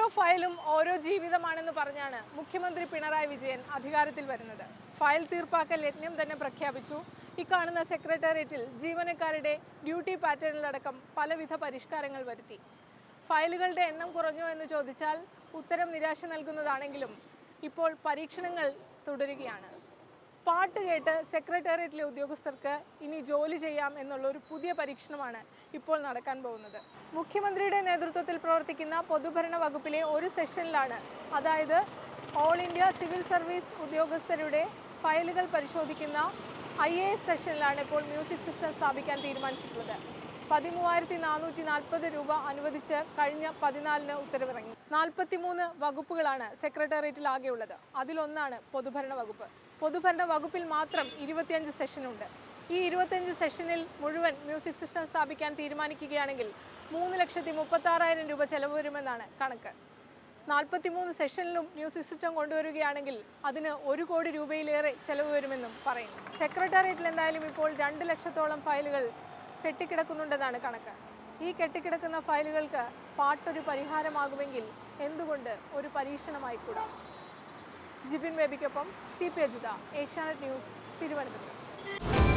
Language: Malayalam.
ഓരോ ഫയലും ഓരോ ജീവിതമാണെന്ന് പറഞ്ഞാണ് മുഖ്യമന്ത്രി പിണറായി വിജയൻ അധികാരത്തിൽ വരുന്നത് ഫയൽ തീർപ്പാക്കൽ യജ്ഞം തന്നെ പ്രഖ്യാപിച്ചു ഇക്കാണുന്ന സെക്രട്ടേറിയറ്റിൽ ജീവനക്കാരുടെ ഡ്യൂട്ടി പാറ്റേണിലടക്കം പലവിധ പരിഷ്കാരങ്ങൾ വരുത്തി ഫയലുകളുടെ എണ്ണം കുറഞ്ഞോ എന്ന് ചോദിച്ചാൽ ഉത്തരം നിരാശ നൽകുന്നതാണെങ്കിലും ഇപ്പോൾ പരീക്ഷണങ്ങൾ തുടരുകയാണ് പാട്ട് കേട്ട് സെക്രട്ടേറിയറ്റിലെ ഉദ്യോഗസ്ഥർക്ക് ഇനി ജോലി ചെയ്യാം എന്നുള്ള ഒരു പുതിയ പരീക്ഷണമാണ് ഇപ്പോൾ നടക്കാൻ പോകുന്നത് മുഖ്യമന്ത്രിയുടെ നേതൃത്വത്തിൽ പ്രവർത്തിക്കുന്ന പൊതുഭരണ വകുപ്പിലെ ഒരു സെഷനിലാണ് അതായത് ഓൾ ഇന്ത്യ സിവിൽ സർവീസ് ഉദ്യോഗസ്ഥരുടെ ഫയലുകൾ പരിശോധിക്കുന്ന ഐ എ എസ് സെഷനിലാണ് ഇപ്പോൾ മ്യൂസിക് സിസ്റ്റം സ്ഥാപിക്കാൻ തീരുമാനിച്ചിട്ടുള്ളത് പതിമൂവായിരത്തി നാനൂറ്റി നാൽപ്പത് രൂപ അനുവദിച്ച് കഴിഞ്ഞ പതിനാലിന് ഉത്തരവിറങ്ങി നാൽപ്പത്തിമൂന്ന് വകുപ്പുകളാണ് സെക്രട്ടേറിയറ്റിൽ ആകെയുള്ളത് അതിലൊന്നാണ് പൊതുഭരണ വകുപ്പ് പൊതുഭരണ വകുപ്പിൽ മാത്രം ഇരുപത്തിയഞ്ച് സെഷനുണ്ട് ഈ ഇരുപത്തിയഞ്ച് സെഷനിൽ മുഴുവൻ മ്യൂസിക് സിസ്റ്റം സ്ഥാപിക്കാൻ തീരുമാനിക്കുകയാണെങ്കിൽ മൂന്ന് ലക്ഷത്തി മുപ്പത്താറായിരം രൂപ ചെലവ് വരുമെന്നാണ് കണക്ക് നാൽപ്പത്തിമൂന്ന് സെഷനിലും മ്യൂസിക് സിസ്റ്റം കൊണ്ടുവരികയാണെങ്കിൽ അതിന് ഒരു കോടി രൂപയിലേറെ ചെലവ് വരുമെന്നും പറയുന്നു സെക്രട്ടേറിയറ്റിൽ എന്തായാലും ഇപ്പോൾ രണ്ട് ലക്ഷത്തോളം ഫയലുകൾ കെട്ടിക്കിടക്കുന്നുണ്ടെന്നാണ് കണക്ക് ഈ കെട്ടിക്കിടക്കുന്ന ഫയലുകൾക്ക് പാട്ടൊരു പരിഹാരമാകുമെങ്കിൽ എന്തുകൊണ്ട് ഒരു പരീക്ഷണമായിക്കൂടാ ജിബിൻ ബേബിക്കൊപ്പം C P Ajitha Asianet News Thiruvananthapuram